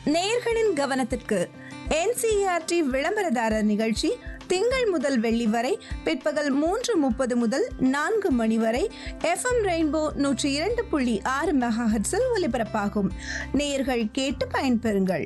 நேயர்களின் கவனத்திற்கு என்சிஆர்டி விளம்பரதாரர் நிகழ்ச்சி திங்கள் முதல் வெள்ளி வரை பிற்பகல் மூன்று முப்பது முதல் நான்கு மணி வரை எஃப்எம் ரெயின்போ நூற்றி இரண்டு புள்ளி ஆறு மெகாஹட்ஸில் ஒலிபரப்பாகும் நேயர்கள் கேட்டு பயன்பெறுங்கள்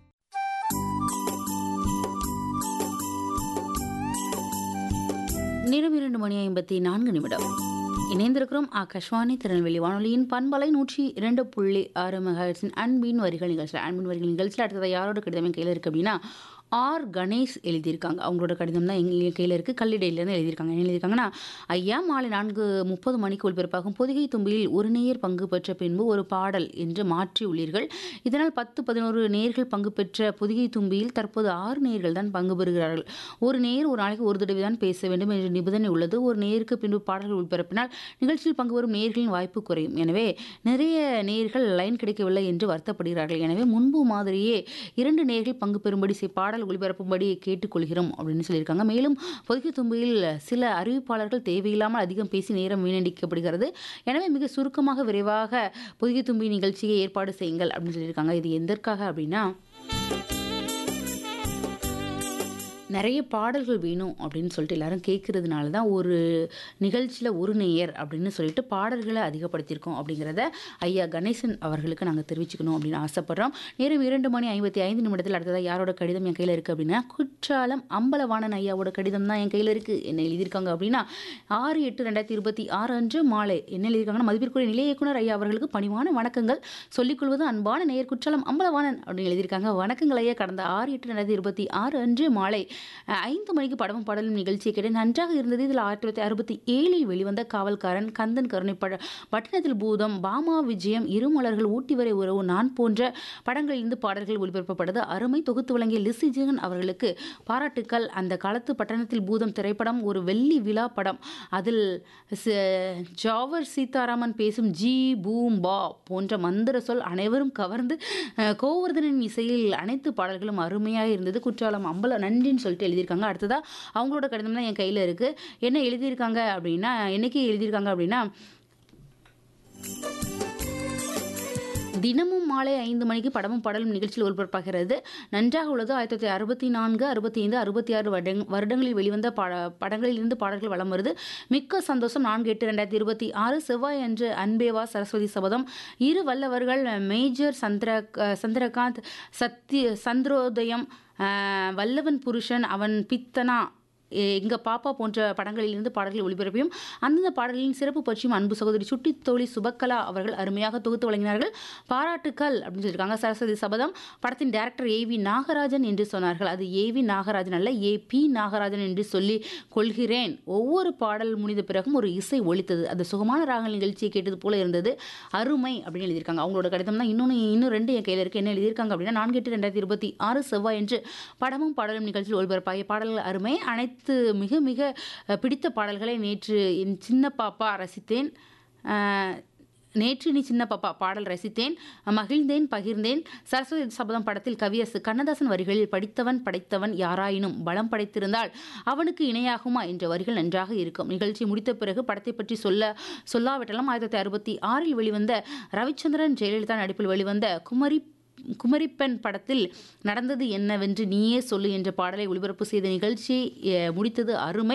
நேரம் இரண்டு மணி ஐம்பத்தி நான்கு நிமிடம் இணைந்திருக்கிறோம் ஆகாஷ்வாணி திருநெல்வேலி வானொலியின் பண்பலை நூற்றி இரண்டு புள்ளி ஆறு மெகாஹெட்ஸின் அன்பின் வரிகள் நிகழ்ச்சியில் அன்பின் வரிகள் நிகழ்ச்சியில் அடுத்தது யாரோட கடிதம் என் கையில் இருக்குது அப்படின்னா ஆர் கணேஷ் எழுதியிருக்காங்க அவங்களோட கடிதம் தான் எங்கள் கையில் இருக்குது கல்லிடையிலேருந்து எழுதியிருக்காங்க என்ன எழுதியிருக்காங்கன்னா ஐயா மாலை நான்கு முப்பது மணிக்கு ஒளிபரப்பாகும் பொதிகை தும்பியில் ஒரு நேயர் பங்கு பெற்ற பின்பு ஒரு பாடல் என்று மாற்றி உள்ளீர்கள் இதனால் பத்து பதினோரு நேர்கள் பங்கு பெற்ற பொதிகை தும்பியில் தற்போது ஆறு நேர்கள் தான் பங்கு பெறுகிறார்கள் ஒரு நேர் ஒரு நாளைக்கு ஒரு தடவை தான் பேச வேண்டும் என்ற நிபந்தனை உள்ளது ஒரு நேருக்கு பின்பு பாடல்கள் ஒளிபரப்பினால் நிகழ்ச்சியில் பங்கு பெறும் நேர்களின் வாய்ப்பு குறையும் எனவே நிறைய நேர்கள் லைன் கிடைக்கவில்லை என்று வருத்தப்படுகிறார்கள் எனவே முன்பு மாதிரியே இரண்டு நேர்கள் பங்கு பெறும்படி செய்- பாடல் ஒளிபரப்பும்படி கேட்டுக்கொள்கிறோம் அப்படின்னு சொல்லியிருக்காங்க மேலும் பொதுக்கை தும்பியில் சில அறிவிப்பாளர்கள் தேவையில்லாமல் அதிகம் பேசி நேரம் வீணடிக்கப்படுகிறது எனவே மிக சுருக்கமாக விரைவாக பொதுகை தும்பி நிகழ்ச்சியை ஏற்பாடு செய்யுங்கள் அப்படின்னு சொல்லியிருக்காங்க இது எதற்காக அப்படின்னா நிறைய பாடல்கள் வேணும் அப்படின்னு சொல்லிட்டு எல்லாரும் கேட்கறதுனால தான் ஒரு நிகழ்ச்சியில் ஒரு நேயர் அப்படின்னு சொல்லிட்டு பாடல்களை அதிகப்படுத்தியிருக்கோம் அப்படிங்கிறத ஐயா கணேசன் அவர்களுக்கு நாங்கள் தெரிவிச்சுக்கணும் அப்படின்னு ஆசைப்படுறோம் நேரம் இரண்டு மணி ஐம்பத்தி ஐந்து நிமிடத்தில் அடுத்ததாக யாரோட கடிதம் என் கையில் இருக்குது அப்படின்னா குற்றாலம் அம்பலவாணன் ஐயாவோட கடிதம் தான் என் கையில் இருக்குது என்ன எழுதியிருக்காங்க அப்படின்னா ஆறு எட்டு ரெண்டாயிரத்தி இருபத்தி ஆறு அன்று மாலை என்ன எழுதியிருக்காங்கன்னா மதிப்பிற்குரிய நிலைய இயக்குனர் ஐயா அவர்களுக்கு பணிவான வணக்கங்கள் சொல்லிக்கொள்வது அன்பான நேயர் குற்றாலம் அம்பலவாணன் அப்படின்னு எழுதியிருக்காங்க வணக்கங்கள் ஐயா கடந்த ஆறு எட்டு ரெண்டாயிரத்தி இருபத்தி ஆறு அன்று மாலை அஹ், ஐந்து மணிக்கு படமும் பாடலும் நிகழ்ச்சியை கேட்டு நன்றாக இருந்தது இதில் ஆயிரத்தி தொள்ளாயிரத்தி அறுபத்தி ஏழில் வெளிவந்த காவல்காரன் கந்தன் கருணைப்பட பட்டணத்தில் பூதம் பாமா விஜயம் இருமலர்கள் ஊட்டி வரை உறவு நான் போன்ற படங்களிலிருந்து பாடல்கள் ஒளிபரப்பப்பட்டது அருமை தொகுத்து வழங்கிய லிசி ஜெகன் அவர்களுக்கு பாராட்டுக்கள் அந்த காலத்து பட்டணத்தில் பூதம் திரைப்படம் ஒரு வெள்ளி விழா படம் அதில் ச- ஜாவர் சீதாராமன் பேசும் ஜி பூம் பா போன்ற மந்திர சொல் அனைவரும் கவர்ந்து அஹ், கோவர்தனின் இசையில் அனைத்து பாடல்களும் அருமையாக இருந்தது குற்றாலம் அம்பல நன்றின்னு சொல்லிட்டு எழுதியிருக்காங்க அடுத்ததா அவங்களோட கடிதம் தான் என் கையில் இருக்கு என்ன எழுதியிருக்காங்க அப்படின்னா என்னைக்கு எழுதியிருக்காங்க அப்படின்னா தினமும் மாலை ஐந்து மணிக்கு படமும் பாடலும் நிகழ்ச்சியில் ஒளிபரப்பாகிறது நன்றாக உள்ளது ஆயிரத்தி தொள்ளாயிரத்தி அறுபத்தி நான்கு அறுபத்தி ஐந்து அறுபத்தி ஆறு வருடங் வருடங்களில் வெளிவந்த பட படங்களிலிருந்து பாடல்கள் வலம் வருது மிக்க சந்தோஷம் நான்கு எட்டு ரெண்டாயிரத்தி இருபத்தி ஆறு செவ்வாய் அன்று அன்பேவா சரஸ்வதி சபதம் இரு வல்லவர்கள் மேஜர் சந்திர சந்திரகாந்த் சத்ய சந்திரோதயம் அஹ், வல்லவன் புருஷன் அவன் பித்தனா எ- எங்க பாப்பா போன்ற படங்களிலிருந்து பாடல்களை ஒளிபரப்பியும் அந்தந்த பாடல்களின் சிறப்பு பற்றியும் அன்பு சகோதரி சுட்டி தோழி சுபக்கலா அவர்கள் அருமையாக தொகுத்து வழங்கினார்கள் பாராட்டுக்கள் அப்படின்னு சொல்லியிருக்காங்க சரஸ்வதி சபதம் படத்தின் டைரக்டர் ஏ வி நாகராஜன் என்று சொன்னார்கள் அது ஏ வி நாகராஜன் அல்ல ஏ பி நாகராஜன் என்று சொல்லி கொள்கிறேன் ஒவ்வொரு பாடல் முடிந்த பிறகும் ஒரு இசை ஒலித்தது அது சுகமான ராகங்கள் நிகழ்ச்சியை கேட்டது போல இருந்தது அருமை அப்படின்னு எழுதியிருக்காங்க அவங்களோட கடிதம் தான் இன்னொன்று இன்னும் ரெண்டு என் கையில் இருக்கு என்ன எழுதியிருக்காங்க அப்படின்னா நான்கு எட்டு ரெண்டாயிரத்தி இருபத்தி ஆறு செவ்வாய் என்று படமும் பாடலும் நிகழ்ச்சியில் ஒளிபரப்பாகிய பாடல்கள் அருமை அனைத்து மிக மிக அஹ், பிடித்த பாடல்களை நேற்று என் சின்ன பாப்பா ரசித்தேன் அஹ், நேற்று நீ சின்ன பாப்பா பாடல் ரசித்தேன் மகிழ்ந்தேன் பகிர்ந்தேன் சரஸ்வதி சபதம் படத்தில் கவியரசு கண்ணதாசன் வரிகளில் படித்தவன் படைத்தவன் யாராயினும் பலம் படைத்திருந்தால் அவனுக்கு இணையாகுமா என்ற வரிகள் நன்றாக இருக்கும் நிகழ்ச்சி முடித்த பிறகு படத்தை பற்றி சொல்ல சொல்லாவிட்டாலும் ஆயிரத்தி தொள்ளாயிரத்தி அறுபத்தி ஆறில் வெளிவந்த ரவிச்சந்திரன் ஜெயலலிதா நடிப்பில் வெளிவந்த குமரி குமரிப்பெண் படத்தில் நடந்தது என்னவென்று நீயே சொல்லு என்ற பாடலை ஒளிபரப்பு செய்த நிகழ்ச்சி அஹ், முடித்தது அருமை